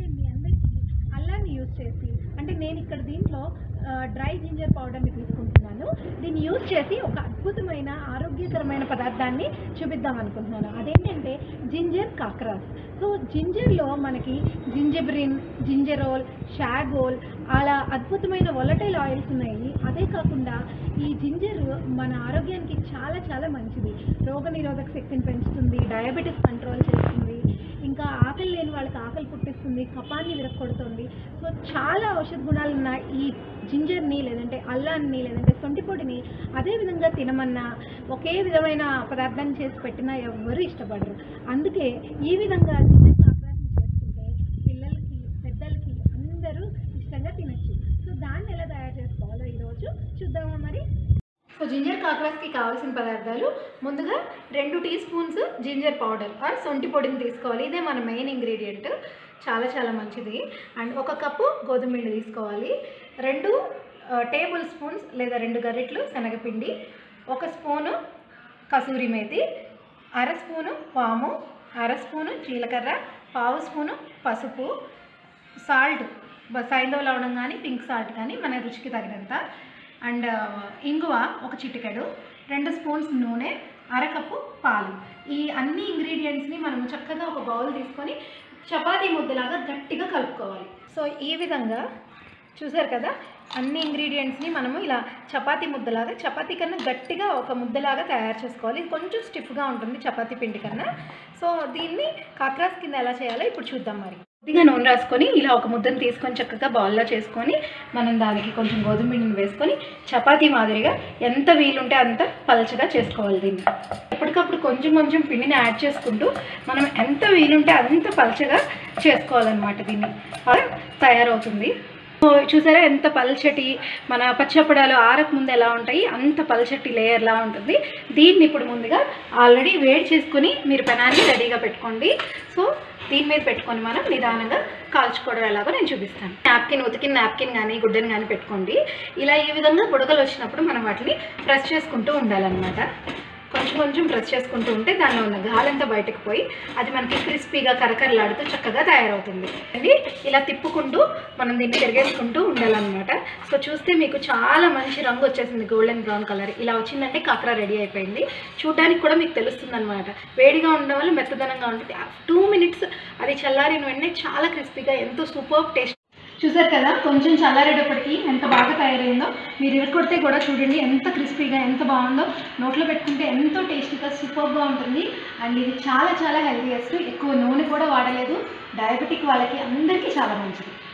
నేను మీ అందరికీ అల్లాన్ని యూజ్ చేసి అంటే నేను ఇక్కడ దీంట్లో డ్రై జింజర్ పౌడర్ని తీసుకుంటున్నాను దీన్ని యూజ్ చేసి ఒక అద్భుతమైన ఆరోగ్యకరమైన పదార్థాన్ని చూపిద్దాం అనుకుంటున్నాను అదేంటంటే జింజర్ కాక్రాస్ సో జింజర్లో మనకి జింజబ్రిన్ జింజరోల్ షాగోల్ అలా అద్భుతమైన వొలటైల్ ఆయిల్స్ ఉన్నాయి అదే కాకుండా ఈ జింజర్ మన ఆరోగ్యానికి చాలా చాలా మంచిది రోగనిరోధక శక్తిని పెంచుతుంది డయాబెటీస్ కంట్రోల్ చేస్తుంది ఇంకా ఆకలి లేని వాళ్ళకి ఆకలి పుట్టిస్తుంది కపాన్ని విరగొడుతుంది సో చాలా ఔషధ గుణాలు ఉన్న ఈ జింజర్ని లేదంటే అల్లాన్ని లేదంటే సొంటి పొడిని అదే విధంగా తినమన్నా ఒకే విధమైన పదార్థాన్ని చేసి పెట్టినా ఎవ్వరూ ఇష్టపడరు అందుకే ఈ విధంగా జింజర్ కాకరాన్ని చేసుకుంటే పిల్లలకి పెద్దలకి అందరూ ఇష్టంగా తినచ్చు సో దాన్ని ఎలా తయారు చేసుకోవాలో ఈరోజు చూద్దామా మరి సో జింజర్ కాకరాస్కి కావాల్సిన పదార్థాలు ముందుగా రెండు teaspoons ginger powder or సొంటి పొడిని తీసుకోవాలి ఇదే మన మెయిన్ ఇంగ్రీడియంట్ చాలా చాలా మంచిది అండ్ ఒక కప్పు గోధుమ పిండి తీసుకోవాలి రెండు టేబుల్ స్పూన్స్ లేదా రెండు గరిటెలు శనగపిండి ఒక స్పూను కసూరి మేతి అర స్పూను వాము అర స్పూను జీలకర్ర పావు స్పూను పసుపు సాల్ట్ సైంధవ లవణం కానీ పింక్ సాల్ట్ కానీ మన రుచికి తగినంత అండ్ ఇంగువ ఒక చిటికెడు రెండు స్పూన్స్ నూనె అరకప్పు పాలు ఈ అన్ని ఇంగ్రీడియంట్స్ని మనం చక్కగా ఒక బౌల్ తీసుకొని చపాతీ ముద్దలాగా గట్టిగా కలుపుకోవాలి సో ఈ విధంగా చూసారు కదా అన్ని ఇంగ్రీడియంట్స్ని మనము ఇలా చపాతీ ముద్దలాగా చపాతీ కన్నా గట్టిగా ఒక ముద్దలాగా తయారు చేసుకోవాలి ఇది కొంచెం స్టిఫ్గా ఉంటుంది చపాతీ పిండి కన్నా సో దీన్ని కాక్రాస్ కింద ఎలా చేయాలో ఇప్పుడు చూద్దాం మరి కొద్దిగా నూనె రాసుకొని ఇలా ఒక ముద్దను తీసుకొని చక్కగా బౌల్లో చేసుకొని మనం దానికి కొంచెం గోధుమ పిండిని వేసుకొని చపాతీ మాదిరిగా ఎంత వీలుంటే అంత పలచగా చేసుకోవాలి దీన్ని ఎప్పటికప్పుడు కొంచెం కొంచెం పిండిని యాడ్ చేసుకుంటూ మనం ఎంత వీలుంటే అంత పలచగా చేసుకోవాలన్నమాట దీన్ని అలా తయారవుతుంది సో చూసారా ఎంత పల్చటి మన పచ్చప్పడాలు ఆరక ముందు ఎలా ఉంటాయి అంత పల్చటి లేయర్లా ఉంటుంది దీన్ని ఇప్పుడు ముందుగా ఆల్రెడీ వేడి చేసుకుని మీరు పెనాన్ని రెడీగా పెట్టుకోండి సో దీని మీద పెట్టుకొని మనం నిదానంగా కాల్చుకోవడం ఎలాగో నేను చూపిస్తాను నాప్కిన్ ఉతికిన నాప్కిన్ కానీ గుడ్డని కానీ పెట్టుకోండి ఇలా ఈ విధంగా బుడగలు వచ్చినప్పుడు మనం వాటిని ప్రెస్ చేసుకుంటూ ఉండాలన్నమాట కొంచెం కొంచెం ప్రెస్ చేసుకుంటూ ఉంటే దానిలో ఉన్న గాలంతా బయటకు పోయి అది మనకి క్రిస్పీగా కరకరలాడుతూ చక్కగా తయారవుతుంది అది ఇలా తిప్పుకుంటూ మనం దీన్ని తిరిగేసుకుంటూ ఉండాలన్నమాట సో చూస్తే మీకు చాలా మంచి రంగు వచ్చేసింది గోల్డెన్ బ్రౌన్ కలర్ ఇలా వచ్చిందంటే కాకర రెడీ అయిపోయింది చూడడానికి కూడా మీకు తెలుస్తుంది అనమాట వేడిగా ఉండడం వల్ల మెత్తదనంగా ఉంటుంది టూ మినిట్స్ అది చల్లారిన వెంటనే చాలా క్రిస్పీగా ఎంతో సూపర్ టేస్ట్ చూసారు కదా కొంచెం చల్లారేటప్పటికి ఎంత బాగా తయారైందో మీరు ఇరకొడితే కూడా చూడండి ఎంత క్రిస్పీగా ఎంత బాగుందో నోట్లో పెట్టుకుంటే ఎంతో టేస్టీగా సూపర్గా ఉంటుంది అండ్ ఇది చాలా చాలా హెల్తీయెస్ట్ ఎక్కువ నూనె కూడా వాడలేదు డయాబెటిక్ వాళ్ళకి అందరికీ చాలా మంచిది